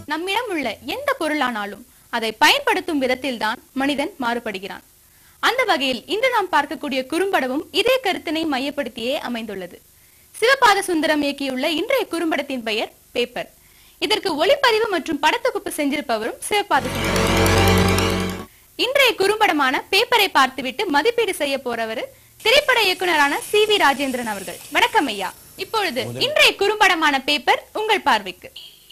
நம்மிடம் உள்ள எந்த பொருளானாலும் அதை பயன்படுத்தும் விதத்தில்தான் மனிதன் மாறுபடுகிறான் அந்த வகையில் இன்று நாம் பார்க்கக்கூடிய குறும்படமும் இதே கருத்தினை மையப்படுத்தியே அமைந்துள்ளது சிவபாத சுந்தரம் இயக்கியுள்ள இன்றைய குறும்படத்தின் பெயர் பேப்பர் இதற்கு ஒளிப்பதிவு மற்றும் படத்தொகுப்பு செஞ்சிருப்பவரும் சிவபாத சுந்தரம் இன்றைய குறும்படமான பேப்பரை பார்த்துவிட்டு மதிப்பீடு செய்ய போறவர் திரைப்பட இயக்குனரான சி வி ராஜேந்திரன் அவர்கள் வணக்கம் ஐயா இப்பொழுது இன்றைய குறும்படமான பேப்பர் உங்கள் பார்வைக்கு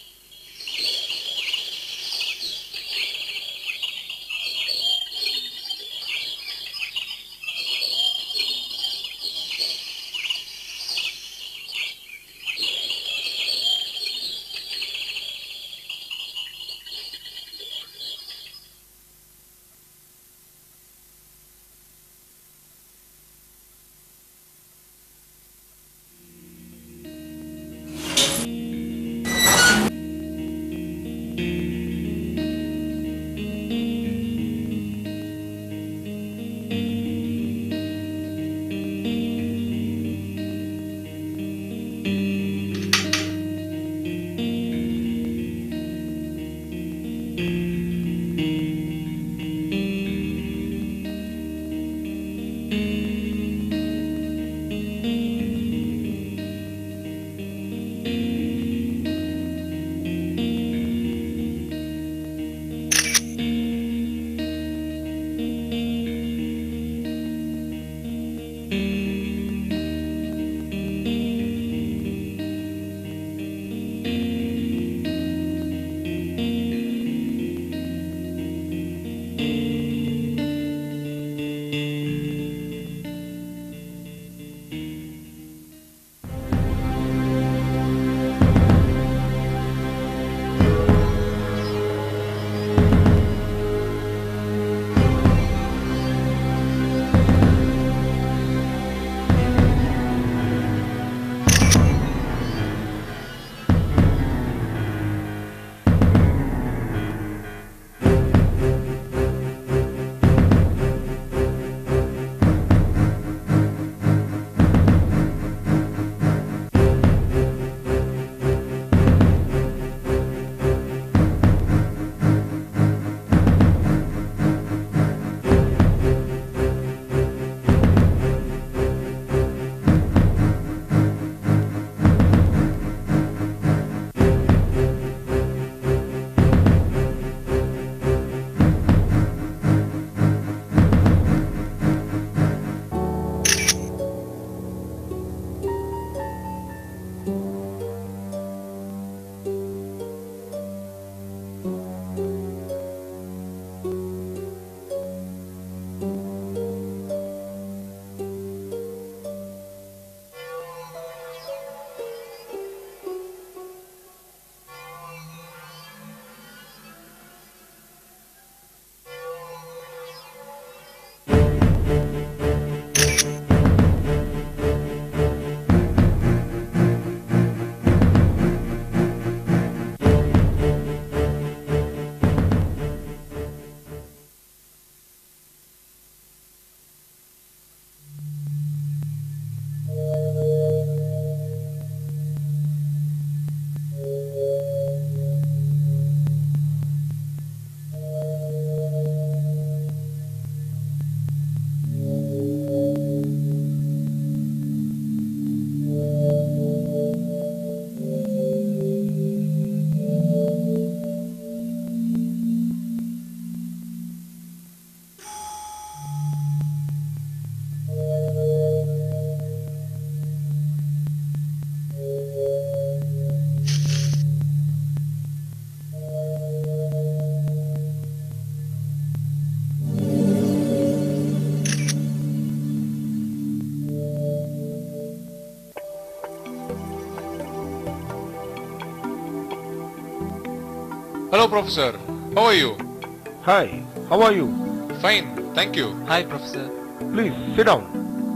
Hello, Professor. How are you? Hi, how are you? Fine, thank you. Hi professor Please sit down.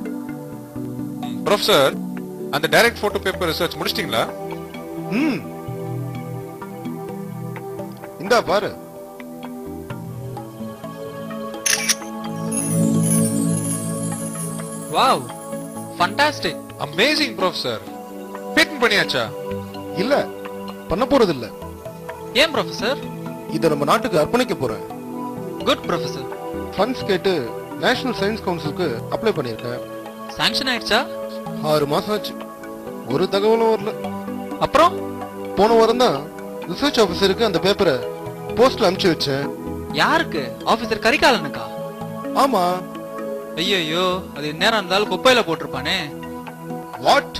Professor அந்த டைரக்ட் போட்டோ பேப்பர் ரிசர்ச் முடிச்சிட்டீங்களா ம் இந்தா பாரு wow fantastic amazing professor patent பண்ணியாச்சா இல்ல பண்ண போறது இல்ல ஏன் ப்ரொஃபசர் இதை நம்ம நாட்டுக்கு அர்ப்பணிக்க போறேன் குட் ப்ரொஃபசர் ஃபண்ட்ஸ் கேட்டு நேஷனல் சயின்ஸ் கவுன்சிலுக்கு அப்ளை பண்ணியிருக்கேன் சாங்ஷன் ஆயிடுச்சா ஆறு மாசம் ஆச்சு ஒரு தகவலும் வரல அப்புறம் போன வாரம் தான் ரிசர்ச் ஆஃபீஸருக்கு அந்த பேப்பரை போஸ்ட்ல அனுப்பிச்சு வச்சேன் யாருக்கு ஆபீசர் கரிகாலனுக்கா ஆமா ஐயோ அது நேரம் இருந்தாலும் குப்பையில போட்டிருப்பானே வாட்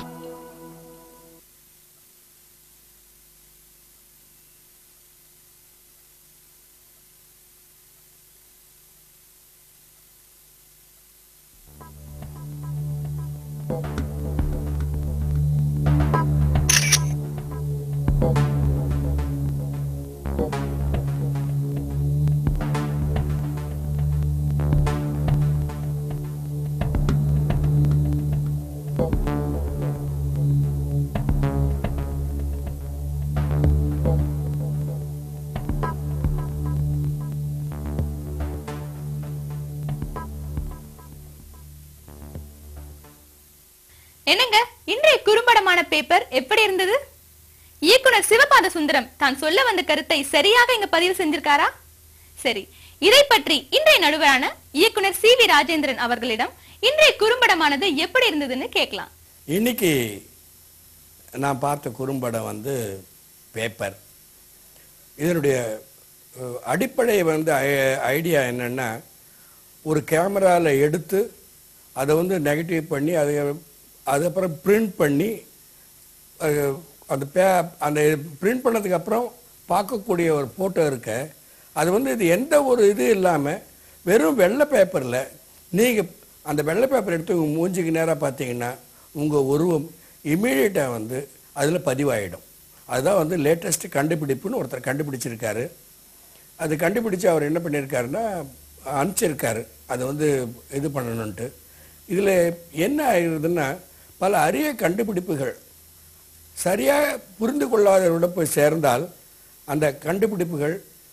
என்னங்க இன்றைய குறும்படமான பேப்பர் எப்படி இருந்தது இயக்குனர் சிவபாத சுந்தரம் தான் சொல்ல வந்த கருத்தை சரியாக இங்க பதிவு செஞ்சிருக்காரா சரி இதை பற்றி இன்றைய நடுவரான இயக்குனர் சி வி ராஜேந்திரன் அவர்களிடம் இன்றைய குறும்படமானது எப்படி இருந்ததுன்னு கேட்கலாம் இன்னைக்கு நான் பார்த்த குறும்படம் வந்து பேப்பர் இதனுடைய அஹ், அடிப்படை வந்து ஐ- ஐடியா என்னன்னா ஒரு கேமராவில் எடுத்து அதை வந்து நெகட்டிவ் பண்ணி அதை அதுக்கப்புறம் பிரிண்ட் பண்ணி அஹ், அந்த பே அந்த பிரிண்ட் பண்ணதுக்கு அப்புறம் பார்க்கக்கூடிய ஒரு ஃபோட்டோ இருக்க அது வந்து இது எந்த ஒரு இது இல்லாமல் வெறும் வெள்ளை பேப்பரில் நீங்கள் அந்த வெள்ளை பேப்பர் எடுத்து உங்கள் மூஞ்சிக்கு நேராக பார்த்தீங்கன்னா உங்கள் உருவம் இமீடியட்டாக வந்து அதில் பதிவாயிடும் அதுதான் வந்து லேட்டஸ்ட் கண்டுபிடிப்புன்னு ஒருத்தர் கண்டுபிடிச்சிருக்காரு அது கண்டுபிடிச்சு அவர் என்ன பண்ணியிருக்காருன்னா அனுப்பிச்சிருக்காரு அதை வந்து இது பண்ணணுன்ட்டு இதில் என்ன ஆயிடுதுன்னா பல அரிய கண்டுபிடிப்புகள் சரியாக புரிந்து கொள்ளாதவரோட போய் சேர்ந்தால் அந்த கண்டுபிடிப்புகள்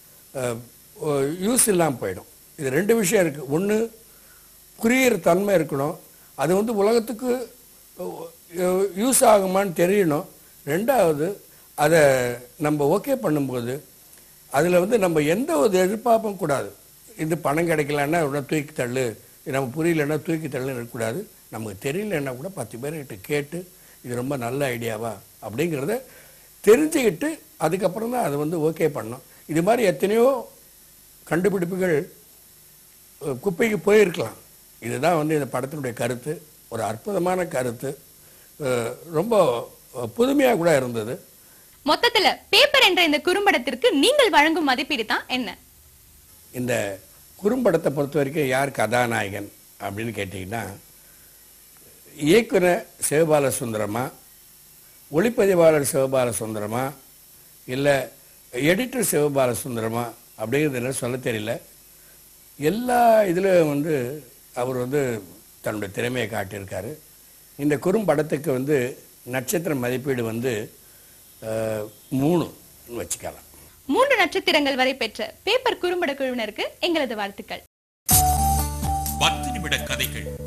யூஸ் இல்லாமல் போயிடும் இது ரெண்டு விஷயம் இருக்குது ஒன்று புரியிற தன்மை இருக்கணும் அது வந்து உலகத்துக்கு யூஸ் ஆகுமான்னு தெரியணும் ரெண்டாவது அதை நம்ம ஓகே பண்ணும்போது அதில் வந்து நம்ம எந்த ஒரு எதிர்பார்ப்பும் கூடாது இது பணம் கிடைக்கலன்னா உடனே தூக்கி தள்ளு இது நம்ம புரியலன்னா தூக்கி தள்ளுன்னு இருக்கக்கூடாது நமக்கு தெரியலன்னா கூட பத்து பேர்கிட்ட கேட்டு இது ரொம்ப நல்ல ஐடியாவா அப்படிங்கிறத தெரிஞ்சுக்கிட்டு அதுக்கப்புறம் தான் அதை வந்து ஓகே பண்ணணும் இது மாதிரி எத்தனையோ கண்டுபிடிப்புகள் அஹ், குப்பைக்கு போயிருக்கலாம் இதுதான் வந்து இந்த படத்தினுடைய கருத்து ஒரு அற்புதமான கருத்து அஹ், ரொம்ப புதுமையாக கூட இருந்தது மொத்தத்துல பேப்பர் என்ற இந்த குறும்படத்திற்கு நீங்கள் வழங்கும் மதிப்பீடு தான் என்ன இந்த குறும்படத்தை பொறுத்த வரைக்கும் யார் கதாநாயகன் அப்படின்னு கேட்டிங்கன்னா இயக்குனர் சிவபால சுந்தரமா ஒளிப்பதிவாளர் சிவபால சுந்தரமா இல்லை எடிட்டர் சிவபால சுந்தரமா அப்படிங்கிறது என்ன சொல்ல தெரியல எல்லா இதுலையும் வந்து அவர் வந்து தன்னுடைய திறமையை காட்டியிருக்காரு இந்த குறும்படத்துக்கு வந்து நட்சத்திர மதிப்பீடு வந்து அஹ், மூணுன்னு வச்சுக்கலாம் மூன்று நட்சத்திரங்கள் வரை பெற்ற பேப்பர் குறும்பட குழுவினருக்கு எங்களது வாழ்த்துக்கள் பத்து நிமிட கதைகள்